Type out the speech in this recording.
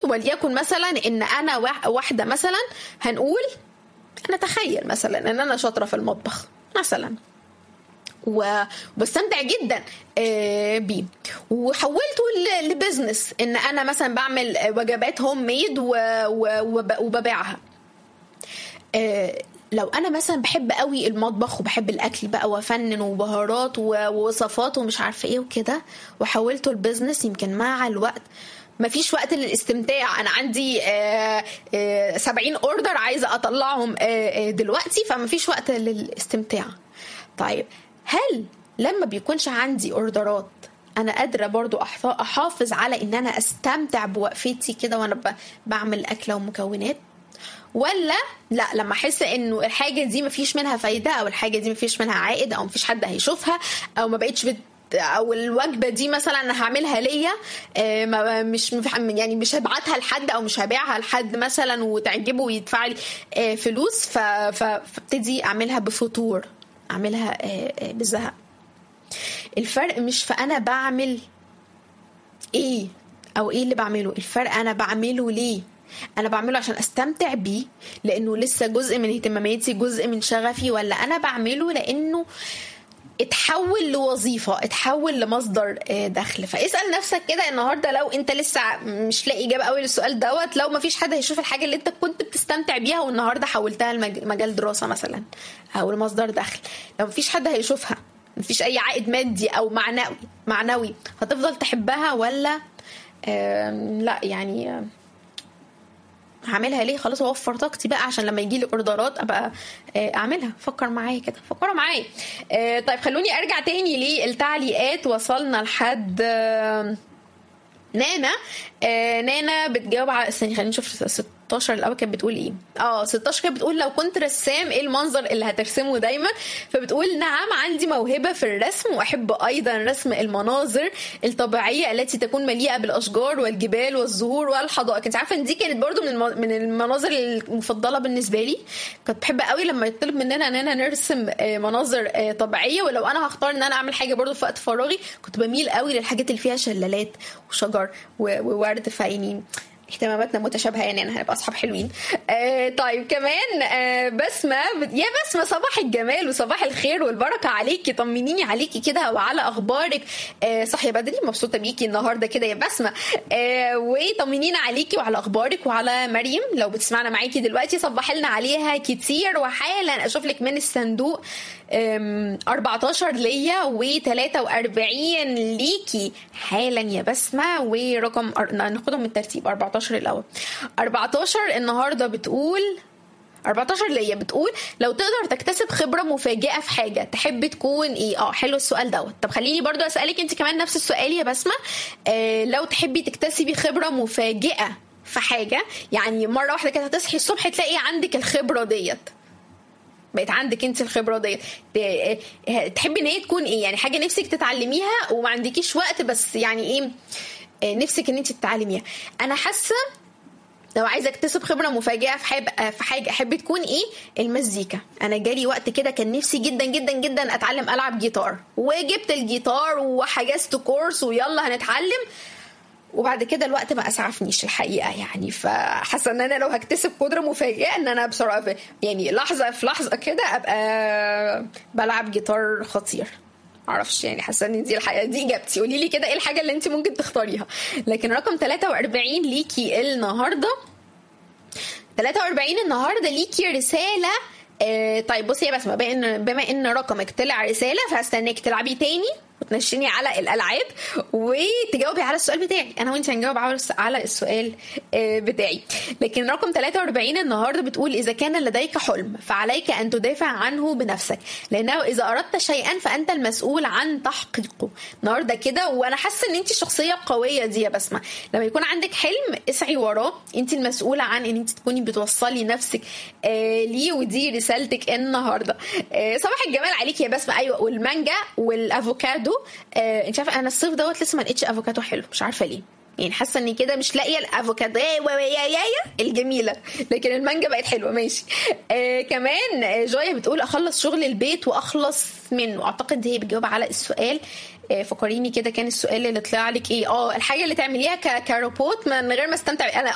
وليكن مثلا ان انا وا- واحده مثلا هنقول نتخيل مثلا ان انا شاطره في المطبخ مثلا و- وبستمتع جدا آه، بيه وحولته ل- لبزنس ان انا مثلا بعمل وجبات هوم ميد و- و- وب- وببيعها آه، لو انا مثلا بحب قوي المطبخ وبحب الاكل بقى وافنن وبهارات و- ووصفات ومش عارفه ايه وكده وحولته لبزنس يمكن مع الوقت مفيش وقت للاستمتاع انا عندي آه، آه، 70 اوردر عايزه اطلعهم آه، آه، دلوقتي فمفيش وقت للاستمتاع طيب هل لما بيكونش عندي اوردرات انا قادره برضو أحف- احافظ على ان انا استمتع بوقفتي كده وانا ب- بعمل اكله ومكونات ولا لا لما احس انه الحاجه دي مفيش منها فايده او الحاجه دي مفيش منها عائد او مفيش حد هيشوفها او ما بقتش بت او الوجبه دي مثلا انا هعملها ليا آه، ما- مش يعني مش هبعتها لحد او مش هبيعها لحد مثلا وتعجبه ويدفع لي آه، فلوس ف- ف- فابتدي اعملها بفتور اعملها آه، آه، بزهق الفرق مش في انا بعمل ايه او ايه اللي بعمله الفرق انا بعمله ليه انا بعمله عشان استمتع بيه لانه لسه جزء من اهتماماتي جزء من شغفي ولا انا بعمله لانه اتحول لوظيفه اتحول لمصدر آه، دخل فاسال نفسك كده النهارده لو انت لسه مش لاقي اجابه قوي للسؤال دوت لو ما فيش حد هيشوف الحاجه اللي انت كنت بتستمتع بيها والنهارده حولتها لمجال دراسه مثلا او لمصدر دخل لو ما فيش حد هيشوفها مفيش اي عائد مادي او معنوي معنوي هتفضل تحبها ولا آم، لا يعني آم، هعملها ليه خلاص اوفر طاقتي بقى عشان لما يجي لي اوردرات ابقى آه، اعملها فكر معايا كده فكروا معايا آه، طيب خلوني ارجع تاني للتعليقات وصلنا لحد آم، نانا آه نانا بتجاوب على استني خلينا نشوف 16 الاول كانت بتقول ايه اه 16 كانت بتقول لو كنت رسام ايه المنظر اللي هترسمه دايما فبتقول نعم عندي موهبه في الرسم واحب ايضا رسم المناظر الطبيعيه التي تكون مليئه بالاشجار والجبال والزهور والحدائق انت عارفه ان دي كانت برضو من الم- من المناظر المفضله بالنسبه لي كنت بحب قوي لما يطلب مننا اننا نرسم آه، مناظر آه، طبيعيه ولو انا هختار ان انا اعمل حاجه برضو في وقت فراغي كنت بميل قوي للحاجات اللي فيها شلالات وشجر و- وورد فعيني اهتماماتنا متشابهه يعني انا هنبقى اصحاب حلوين آه طيب كمان آه بسمه بت... يا بسمه صباح الجمال وصباح الخير والبركه عليكي طمنيني عليكي كده وعلى اخبارك آه صح يا بدري مبسوطه بيكي النهارده كده يا بسمه آه وطمنينا عليكي وعلى اخبارك وعلى مريم لو بتسمعنا معاكي دلوقتي صبح لنا عليها كتير وحالا اشوف لك من الصندوق آم، 14 ليا و43 ليكي حالا يا بسمه ورقم أر- ناخدهم من الترتيب 14 الاول 14 النهارده بتقول 14 ليا بتقول لو تقدر تكتسب خبره مفاجئه في حاجه تحب تكون ايه اه حلو السؤال دوت طب خليني برضو اسالك انت كمان نفس السؤال يا بسمه آه لو تحبي تكتسبي خبره مفاجئه في حاجه يعني مره واحده كده هتصحي الصبح تلاقي عندك الخبره ديت بقت عندك انت الخبره ديت ت- اه، تحبي ان هي تكون ايه يعني حاجه نفسك تتعلميها وما عندكيش وقت بس يعني ايه اه، نفسك ان انت تتعلميها انا حاسه لو عايزه اكتسب خبره مفاجئه في حاجه في حاجه احب تكون ايه المزيكا انا جالي وقت كده كان نفسي جدا جدا جدا اتعلم العب جيتار وجبت الجيتار وحجزت كورس ويلا هنتعلم وبعد كده الوقت ما اسعفنيش الحقيقه يعني فحاسه ان انا لو هكتسب قدره مفاجئه ان انا بسرعه في يعني لحظه في لحظه كده ابقى بلعب جيتار خطير معرفش يعني حاسه ان دي الحقيقه دي اجابتي قولي لي كده ايه الحاجه اللي انت ممكن تختاريها لكن رقم 43 ليكي النهارده 43 النهارده ليكي رساله آه طيب بصي يا بسمه بما ان بما ان رقمك طلع رساله فهستناك تلعبي تاني وتنشني على الالعاب وتجاوبي على السؤال بتاعي انا وانت هنجاوب على الس- على السؤال آه، بتاعي لكن رقم 43 النهارده بتقول اذا كان لديك حلم فعليك ان تدافع عنه بنفسك لانه اذا اردت شيئا فانت المسؤول عن تحقيقه النهارده كده وانا حاسه ان انت الشخصيه القويه دي يا بسمه لما يكون عندك حلم اسعي وراه انت المسؤوله عن ان انت تكوني بتوصلي نفسك آه ليه ودي رسالتك النهارده آه صباح الجمال عليك يا بسمه ايوه والمانجا والافوكادو آه انت عارفه انا الصيف دوت لسه ما لقيتش افوكادو حلو مش عارفه ليه يعني حاسه اني كده مش لاقيه الافوكادو يا يا يا يا الجميله لكن المانجا بقت حلوه ماشي آه كمان آه، جويا بتقول اخلص شغل البيت واخلص منه اعتقد هي بتجاوب على السؤال آه، فكريني كده كان السؤال اللي طلع لك ايه اه الحاجه اللي تعمليها ك- كروبوت من غير ما استمتع انا